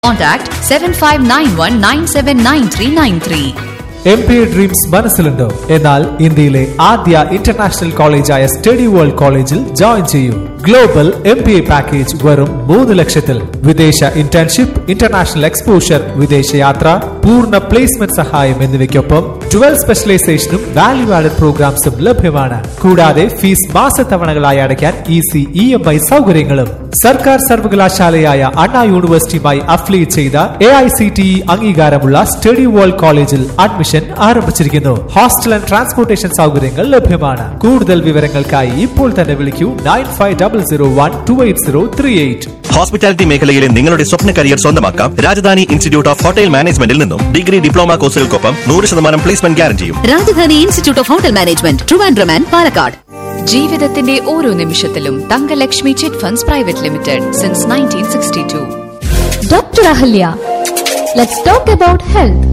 Contact 7591979393. M B dreams മനസ്സിലുണ്ടോ എന്നാൽ ഇന്ത്യയിലെ ആദ്യ ഇന്റർനാഷണൽ കോളേജായ സ്റ്റഡി വേൾഡ് കോളേജിൽ ജോയിൻ ചെയ്യൂ global M B A package വെറും മൂന്ന് ലക്ഷത്തിൽ വിദേശ ഇന്റേൺഷിപ്പ് ഇന്റർനാഷണൽ എക്സ്പോഷർ വിദേശയാത്ര പൂർണ്ണ പ്ലേസ്മെന്റ് സഹായം എന്നിവയ്ക്കൊപ്പം ട്വൽവ് സ്പെഷ്യലൈസേഷനും വാല്യൂ ആഡഡ് പ്രോഗ്രാംസും ലഭ്യമാണ് കൂടാതെ ഫീസ് മാസത്തവണകളായി അടയ്ക്കാൻ ഈസി ഇ എം ഐ സൗകര്യങ്ങളും സർക്കാർ സർവകലാശാലയായ അണ്ണാ യൂണിവേഴ്സിറ്റിയുമായി അഫിലിയേറ്റ് ചെയ്ത A I C T E അംഗീകാരമുള്ള സ്റ്റഡി വേൾഡ് കോളേജിൽ അഡ്മിഷൻ ആരംഭിച്ചിരിക്കുന്നു ഹോസ്റ്റൽ ആൻഡ് ട്രാൻസ്പോർട്ടേഷൻ സൗകര്യങ്ങൾ ലഭ്യമാണ് കൂടുതൽ വിവരങ്ങൾക്കായി ഇപ്പോൾ തന്നെ വിളിക്കൂ nine five double zero one two eight zero three eight hospitality മേഖലയിലെ നിങ്ങളുടെ സ്വപ്ന കരിയർ സ്വന്തമാക്കാം രാജധാനി ഇൻസ്റ്റിറ്റ്യൂട്ട് ഓഫ് ഹോട്ടൽ മാനേജ്മെന്റിൽ നിന്നും ഡിഗ്രി ഡിപ്ലോമ കോഴ്സുകൾക്കൊപ്പം നൂറ് ശതമാനം പ്ലേസ്മെന്റ് ഗ്യാരണ്ടിയും Rajadhani Institute of Hotel Management Trivandrum and Palakkad ജീവിതത്തിന്റെ ഓരോ നിമിഷത്തിലും Thangalakshmi chit funds private limited since nineteen sixty two Dr. Ahalya. Let's talk about health.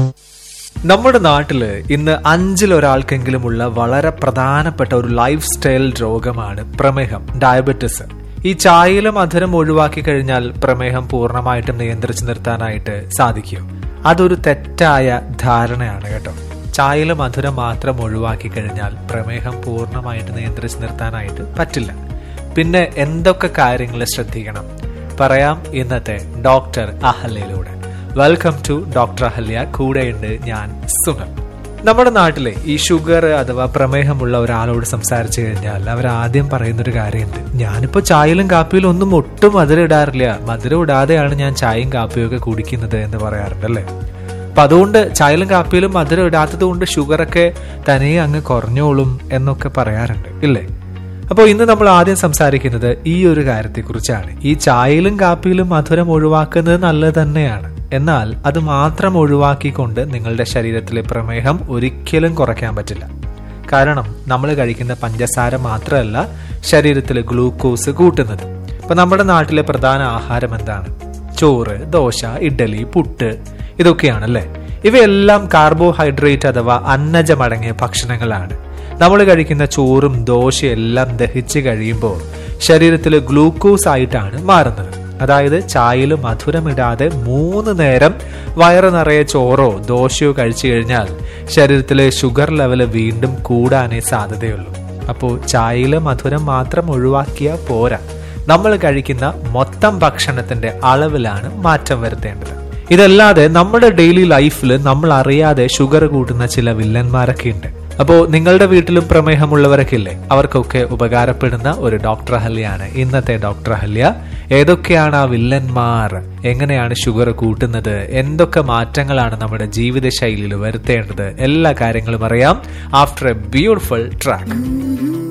നമ്മുടെ നാട്ടില് ഇന്ന് അഞ്ചിൽ ഒരാൾക്കെങ്കിലുമുള്ള വളരെ പ്രധാനപ്പെട്ട ഒരു ലൈഫ് സ്റ്റൈൽ രോഗമാണ് പ്രമേഹം ഡയബറ്റിസ് ഈ ചായയിലും മധുരം ഒഴിവാക്കി കഴിഞ്ഞാൽ പ്രമേഹം പൂർണ്ണമായിട്ടും നിയന്ത്രിച്ചു നിർത്താനായിട്ട് സാധിക്കും അതൊരു തെറ്റായ ധാരണയാണ് കേട്ടോ ചായയിലെ മധുരം മാത്രം ഒഴിവാക്കി കഴിഞ്ഞാൽ പ്രമേഹം പൂർണ്ണമായിട്ട് നിയന്ത്രിച്ചു നിർത്താനായിട്ട് പറ്റില്ല പിന്നെ എന്തൊക്കെ കാര്യങ്ങൾ ശ്രദ്ധിക്കണം പറയാം ഇന്നത്തെ ഡോക്ടർ അഹല്യയിലൂടെ വെൽക്കം ടു ഡോക്ടർ അഹല്യ കൂടെയുണ്ട് ഞാൻ സുനൽ നമ്മുടെ നാട്ടിലെ ഈ ഷുഗർ അഥവാ പ്രമേഹമുള്ള ഒരാളോട് സംസാരിച്ചു കഴിഞ്ഞാൽ അവർ ആദ്യം പറയുന്നൊരു കാര്യമുണ്ട് ഞാനിപ്പോ ചായയിലും കാപ്പിയിലും ഒന്നും ഒട്ടും മധുരം ഇടാറില്ല മധുരം ഇടാതെയാണ് ഞാൻ ചായയും കാപ്പിയും ഒക്കെ കുടിക്കുന്നത് എന്ന് പറയാറുണ്ട് അല്ലേ അപ്പൊ അതുകൊണ്ട് ചായയിലും കാപ്പിയിലും മധുരം ഇടാത്തത് കൊണ്ട് ഷുഗറൊക്കെ തനിയെ അങ്ങ് കുറഞ്ഞോളും എന്നൊക്കെ പറയാറുണ്ട് ഇല്ലേ അപ്പോൾ ഇന്ന് നമ്മൾ ആദ്യം സംസാരിക്കുന്നത് ഈ ഒരു കാര്യത്തെക്കുറിച്ചാണ് ഈ ചായയിലും കാപ്പിയിലും മധുരം ഒഴിവാക്കുന്നത് നല്ലത് തന്നെയാണ് എന്നാൽ അത് മാത്രം ഒഴിവാക്കിക്കൊണ്ട് നിങ്ങളുടെ ശരീരത്തിലെ പ്രമേഹം ഒരിക്കലും കുറയ്ക്കാൻ പറ്റില്ല കാരണം നമ്മൾ കഴിക്കുന്ന പഞ്ചസാര മാത്രമല്ല ശരീരത്തിലെ ഗ്ലൂക്കോസ് കൂട്ടുന്നത് ഇപ്പൊ നമ്മുടെ നാട്ടിലെ പ്രധാന ആഹാരം എന്താണ് ചോറ് ദോശ ഇഡ്ഡലി പുട്ട് ഇതൊക്കെയാണല്ലേ ഇവയെല്ലാം കാർബോഹൈഡ്രേറ്റ് അഥവാ അന്നജമടങ്ങിയ ഭക്ഷണങ്ങളാണ് നമ്മൾ കഴിക്കുന്ന ചോറും ദോശയും എല്ലാം ദഹിച്ച് കഴിയുമ്പോൾ ശരീരത്തിൽ ഗ്ലൂക്കോസ് ആയിട്ടാണ് മാറുന്നത് അതായത് ചായയിൽ മധുരമിടാതെ മൂന്ന് നേരം വയറ് നിറയെ ചോറോ ദോശയോ കഴിച്ചു കഴിഞ്ഞാൽ ശരീരത്തിലെ ഷുഗർ ലെവൽ വീണ്ടും കൂടാനേ സാധ്യതയുള്ളൂ അപ്പോൾ ചായയിൽ മധുരം മാത്രം ഒഴിവാക്കിയാൽ പോരാ നമ്മൾ കഴിക്കുന്ന മൊത്തം ഭക്ഷണത്തിന്റെ അളവിലാണ് മാറ്റം വരുത്തേണ്ടത് ഇതല്ലാതെ നമ്മുടെ ഡെയിലി ലൈഫിൽ നമ്മൾ അറിയാതെ ഷുഗർ കൂട്ടുന്ന ചില വില്ലന്മാരൊക്കെ ഉണ്ട് അപ്പോൾ നിങ്ങളുടെ വീട്ടിലും പ്രമേഹമുള്ളവരൊക്കെ ഇല്ലേ അവർക്കൊക്കെ ഉപകാരപ്പെടുന്ന ഒരു ഡോക്ടർ ഹല്യാണ് ഇന്നത്തെ ഡോക്ടർ ഹല്യ ഏതൊക്കെയാണ് ആ വില്ലന്മാർ എങ്ങനെയാണ് ഷുഗർ കൂട്ടുന്നത് എന്തൊക്കെ മാറ്റങ്ങളാണ് നമ്മുടെ ജീവിതശൈലിയിൽ വരുത്തേണ്ടത് എല്ലാ കാര്യങ്ങളും അറിയാം ആഫ്റ്റർ എ ബ്യൂട്ടിഫുൾ ട്രാക്ക്